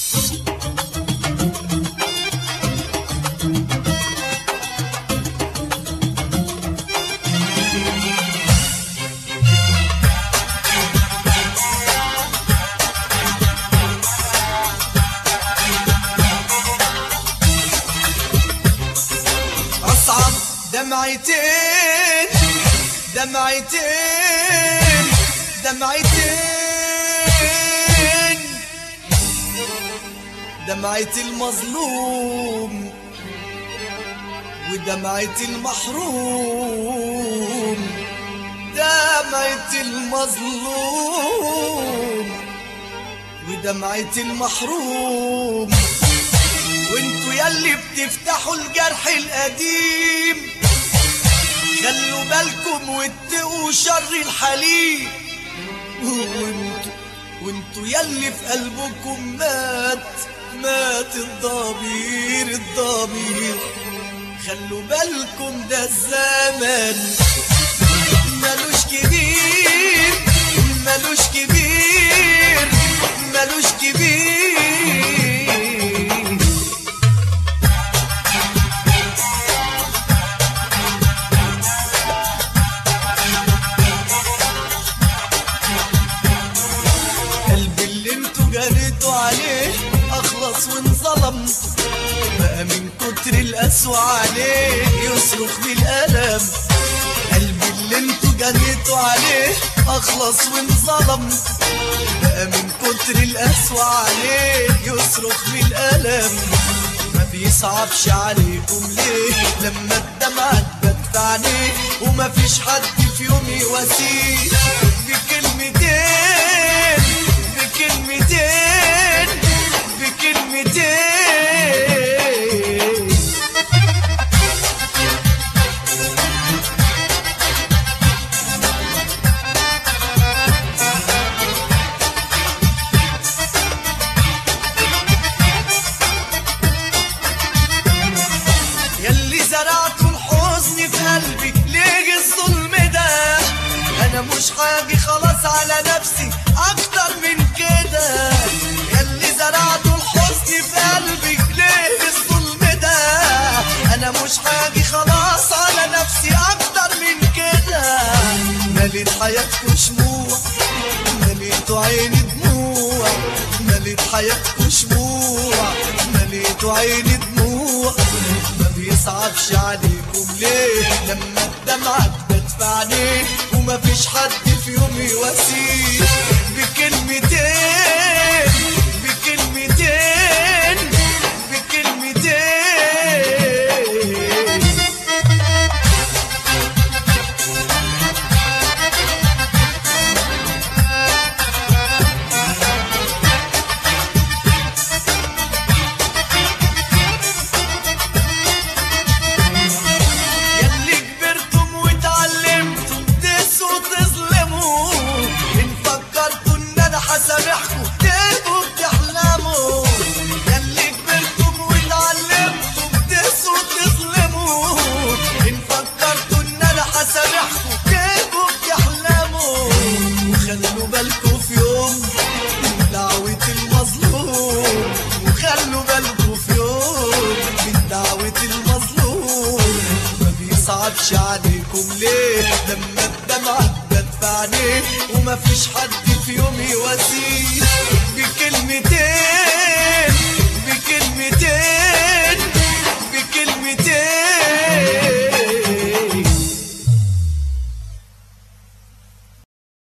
أصعب دمعتين دمعتين دمعتين دمعة المظلوم ودمعة المحروم دمعة المظلوم ودمعة المحروم وانتوا يلي بتفتحوا الجرح القديم خلوا بالكم واتقوا شر الحليم وانتوا وانتوا يلي في قلبكم مات مات الضمير الضمير خلوا بالكم ده الزمن ملوش كبير ملوش كبير ملوش كبير قلبي اللي انتوا جريتوا عليه اخلص وانظلم بقى من كتر القسوة عليه يصرخ بالألم قلبي اللي انتوا جريتوا عليه اخلص وانظلم بقى من كتر القسوة عليه يصرخ بالألم ما بيصعبش عليكم ليه لما الدمعة تبت عليه وما فيش حد في يوم يواسيه بكلمتين بكلمتين بكلمتين يلي زرعتوا الحزن في قلبي ليه الظلم ده انا مش حاجي خلاص على نفسي اكتر من كده يلي زرعتوا الحزن في قلبي ليه الظلم ده انا مش حاجي خلاص على نفسي اكتر من كده مليت حياتكوا شموع مليتوا عيني دموع مليت حياتكوا شموع مليتوا عيني دموع ما بيصعبش عليكم ليه لما الدمعة بتدفعني وما فيش حد في يوم يواسيه بكلمتين بكلمتين بكلمتين يلي كبرتم واتعلمتم تسوا تظلموا ان فكرتوا ان انا هسامحكم تبقوا بتحلموا يلي كبرتم واتعلمتم تسوا تظلموا ان فكرتوا ان انا هسامحكم تبقوا بتحلموا وخلوا بالكم في يوم من دعوة المظلوم وخلوا بالكم في يوم من دعوة المظلوم ما بيصعبش عليكم ليه لما الدمعة تدفعني وما فيش حد في يوم يواسيه بكلمتين بكلمتين بكلمتين